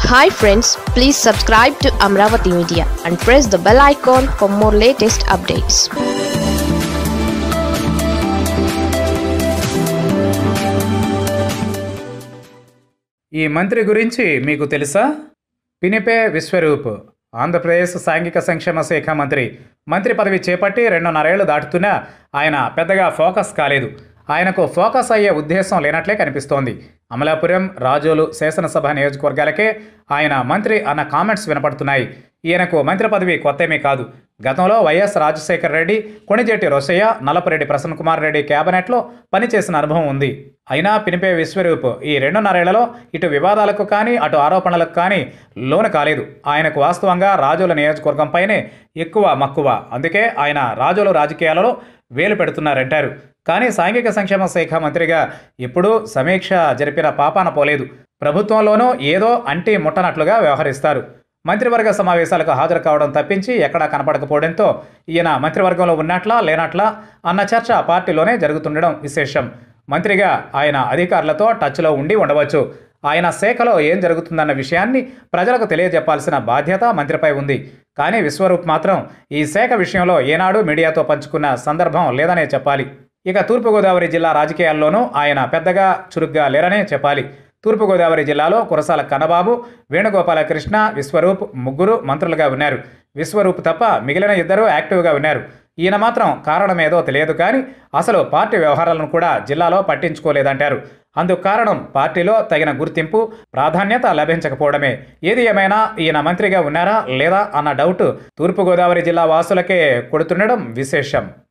hi friends please subscribe to Amaravati media and press the bell icon for more latest updates ఈ మంత్రి గురించి మీకు తెలుసా పినిపే విశ్వరూప్ ఆంధ్రప్రదేశ్ సాంఘిక సంక్షేమ శాఖ మంత్రి మంత్రి పదవి చేపట్టి రెండున్నరేళ్లు దాటుతున్నా ఆయన పెద్దగా ఫోకస్ కాలేదు ఆయనకు ఫోకస్ అయ్యే ఉద్దేశం లేనట్లే కనిపిస్తోంది అమలాపురం రాజోలు శాసనసభ నియోజకవర్గాలకే ఆయన మంత్రి అన్న కామెంట్స్ వినపడుతున్నాయి ఈయనకు మంత్రి పదవి కొత్తేమీ కాదు గతంలో వైఎస్ రాజశేఖర రెడ్డి కొణిజేటి రోసయ్య నలపరెడ్డి ప్రసన్న కుమార్ రెడ్డి కేబినెట్లో పనిచేసిన అనుభవం ఉంది అయినా పినిపే విశ్వరూప్ ఈ రెండున్నరేళ్లలో ఇటు వివాదాలకు కానీ అటు ఆరోపణలకు కానీ లోను కాలేదు ఆయనకు వాస్తవంగా రాజుల నియోజకవర్గంపైనే ఎక్కువ మక్కువ అందుకే ఆయన రాజుల రాజకీయాలలో వేలు పెడుతున్నారంటారు కానీ సాంఘిక సంక్షేమ శాఖ మంత్రిగా ఎప్పుడూ సమీక్ష జరిపిన పాపాన పోలేదు ప్రభుత్వంలోనూ ఏదో అంటి ముట్టనట్లుగా వ్యవహరిస్తారు మంత్రివర్గ సమావేశాలకు హాజరు కావడం తప్పించి ఎక్కడా కనపడకపోవడంతో ఈయన మంత్రివర్గంలో ఉన్నట్లా లేనట్లా అన్న చర్చ పార్టీలోనే జరుగుతుండడం విశేషం మంత్రిగా ఆయన అధికారులతో టచ్లో ఉండి ఉండవచ్చు ఆయన శాఖలో ఏం జరుగుతుందన్న విషయాన్ని ప్రజలకు తెలియజెప్పాల్సిన బాధ్యత మంత్రిపై ఉంది కానీ విశ్వరూప్ మాత్రం ఈ శాఖ విషయంలో ఏనాడు మీడియాతో పంచుకున్న సందర్భం లేదనే చెప్పాలి ఇక తూర్పుగోదావరి జిల్లా రాజకీయాల్లోనూ ఆయన పెద్దగా చురుగ్గా లేరనే చెప్పాలి తూర్పుగోదావరి జిల్లాలో కురసాల కన్నబాబు వేణుగోపాలకృష్ణ విశ్వరూప్ ముగ్గురు మంత్రులుగా ఉన్నారు విశ్వరూప్ తప్ప మిగిలిన ఇద్దరు యాక్టివ్గా ఉన్నారు ఈయన మాత్రం కారణమేదో తెలియదు కానీ అసలు పార్టీ వ్యవహారాలను కూడా జిల్లాలో పట్టించుకోలేదంటారు అందుకు కారణం పార్టీలో తగిన గుర్తింపు ప్రాధాన్యత లభించకపోవడమే ఏది ఏమైనా ఈయన మంత్రిగా ఉన్నారా లేదా అన్న డౌట్ తూర్పుగోదావరి జిల్లా వాసులకే కొడుతుండడం విశేషం